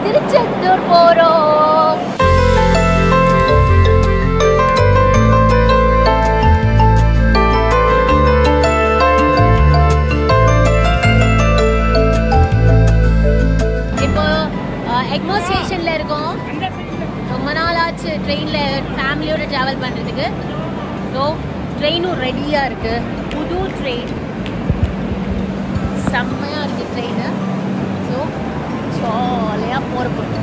திருச்செந்தூர் போறோம் இப்போ எக்மோ ஸ்டேஷன்ல இருக்கோம் ரொம்ப நாள் ஆச்சு ட்ரெயினில் ஃபேமிலியோட ட்ராவல் பண்ணுறதுக்கு ஸோ ட்ரெயினும் ரெடியாக இருக்கு புது ட்ரெயின் செம்மையாக இருக்கு ட்ரெயின் ஸோ ஜாலியாக போகிற போகிறோம்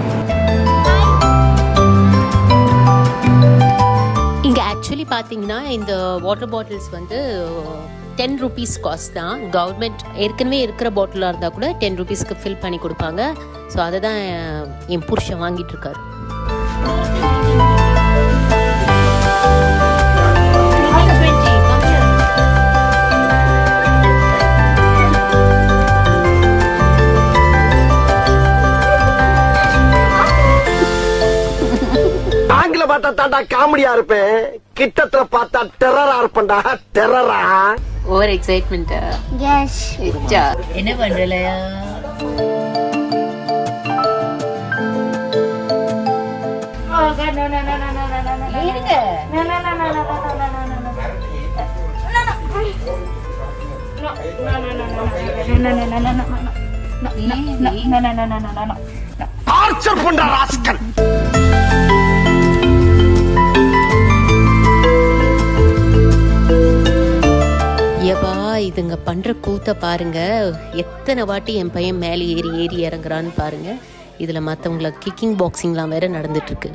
இங்கே ஆக்சுவலி பார்த்தீங்கன்னா இந்த வாட்டர் பாட்டில்ஸ் வந்து டென் ருபீஸ் காஸ்ட் தான் கவர்மெண்ட் ஏற்கனவே இருக்கிற பாட்டிலாக இருந்தால் கூட டென் ருபீஸ்க்கு ஃபில் பண்ணி கொடுப்பாங்க ஸோ அதை தான் என் புருஷன் வாங்கிட்டு இருக்காரு ஆங்கில பார்த்தா தாண்டா காமெடியா இருப்பேன் கிட்டத்துல பார்த்தா டெரரா இருப்பேன்டா டெரரா ஓவர் எக்ஸைட்மெண்ட்டா எஸ் என்ன பண்றல டார்ச்சர் பண்ற ராஸ்கல் ஏப்பா இதுங்க பண்ற கூத்த பாருங்க எத்தனை வாட்டி என் பையன் மேலே ஏறி ஏறி இறங்குறான்னு பாருங்க இதுல மத்தவங்கள கிக்கிங் பாக்ஸிங்லாம் வேற நடந்துட்டு இருக்கு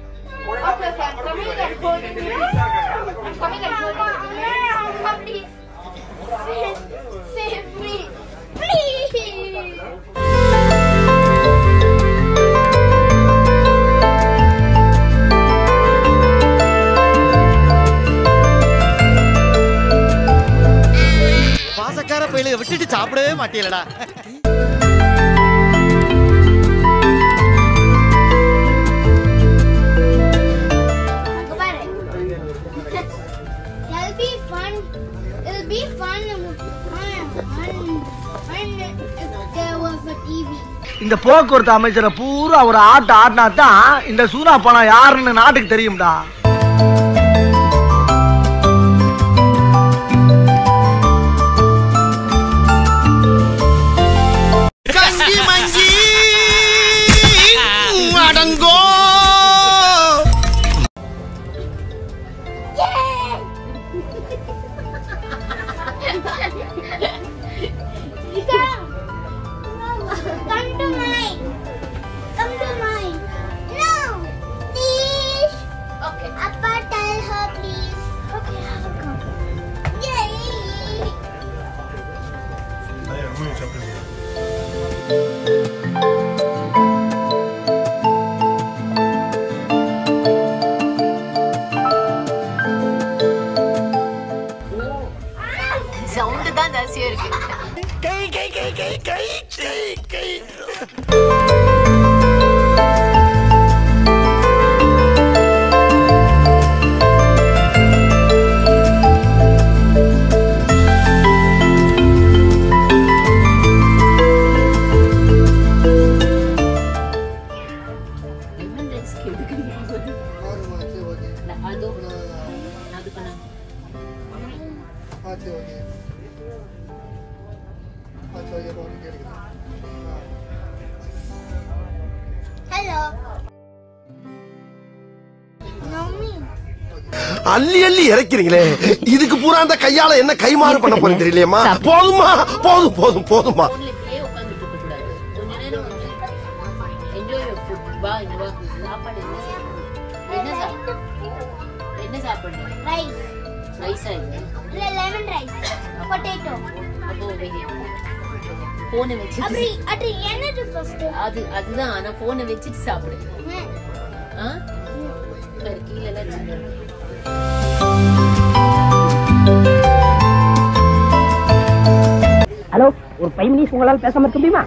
Save me, please. பாசக்கார பயிலுக விட்டுட்டு சாப்பிடவே மாட்டீங்களடா அங்க பாரு. It'll be fun. It'll be fun when, when if there was a TV. இந்த போக்குவரத்து அமைச்சரை பூரா ஒரு ஆட்ட ஆடினா தான் இந்த சூனா பணம் யாருன்னு நாட்டுக்கு தெரியும்டா கங்கி மங்கி அடங்கோ Come. Come to mine. Come to mine. No. Please. Okay. Appa, tell her please. Okay, I will come. Yay. Sound தான் ஜாஸ்தியா இருக்கு கை கை கை கை கை கை கை லெமன் ரைஸ்க்கு எதுக்கு நீ போகுது? நான் அதோ அது பண்ண Hello. Mommy. அள்ளி அள்ளி இறக்கிறீங்களே இதுக்கு பூரா அந்த கையால என்ன கைமாறு பண்ண போறேன் தெரியலையம்மா போதுமா போதும் போதும் போதுமா ஃபோன்ல இப்படியே உட்காந்துட்டு இருக்க கூடாது கொஞ்ச நேரம் வந்து என்ஜாய் யுவர் ஃபுட் வா இங்க வா சாப்பாடு என்ன சாப்பிடு? என்ன சாப்பிடு என்ன சாப்பிடுற Rice. ரைஸா இது இல்ல lemon rice. Potato. அப்போ போனை வச்சு அப்படி அது என்னது first? அது அதுதான் ஆனா போனை வச்சுட்டு சாப்பிடு ம். ஆ சரி கீழே எல்லாம் சின்ன ஹலோ ஒரு ஃபைவ் மினிட்ஸ் உங்களால் பேசாம இருக்க முடியுமா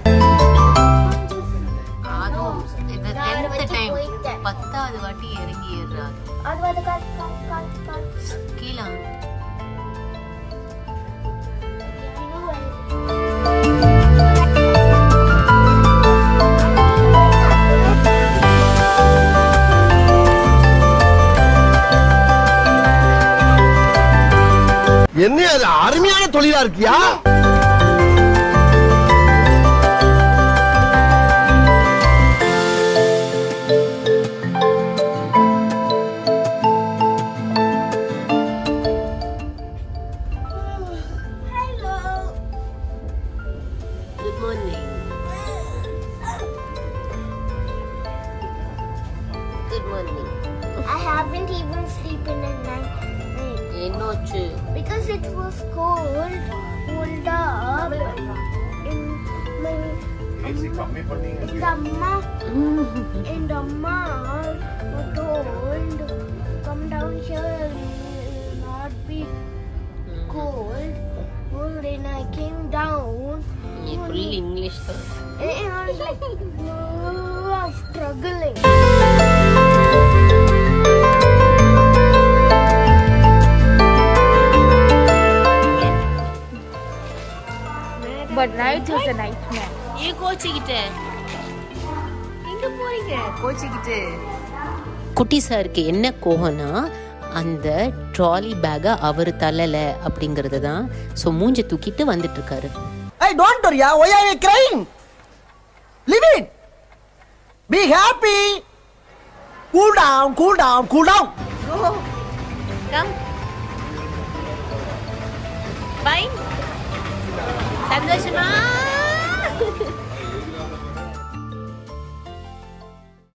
அதுவும் இந்த நான் tenth வச்சு time போயிட்டேன். பத்தாவது வாட்டி இறங்கி ஏறுறாரு அது வந்து கால் கால் கால் கால். கீழே I know it. என்ன அது அருமையான தொழிலா இருக்கியா Hello. Good morning good morning I haven't even sleeping at night என்னாச்சு because it was cold. Cold up. In my and Amma and Amma were told come down here and not be cold. Well, then I came down full English தான் and I was like "No, I'm struggling. But night was a nightmare. ஏன் கோச்சிக்கிட்ட எங்க போறீங்க கோச்சிக்கிட்டு குட்டி சாருக்கு என்ன கோவம்னா அந்த trolley பேக்கை அவர் தள்ளலை அப்படிங்கிறது தான் ஸோ மூஞ்ச தூக்கிட்டு வந்துட்டு இருக்காரு Hey, don't worry, yeah. Why are you crying? Leave it. Be happy. Cool down, cool down, cool down. Calm fine சந்தோஷமா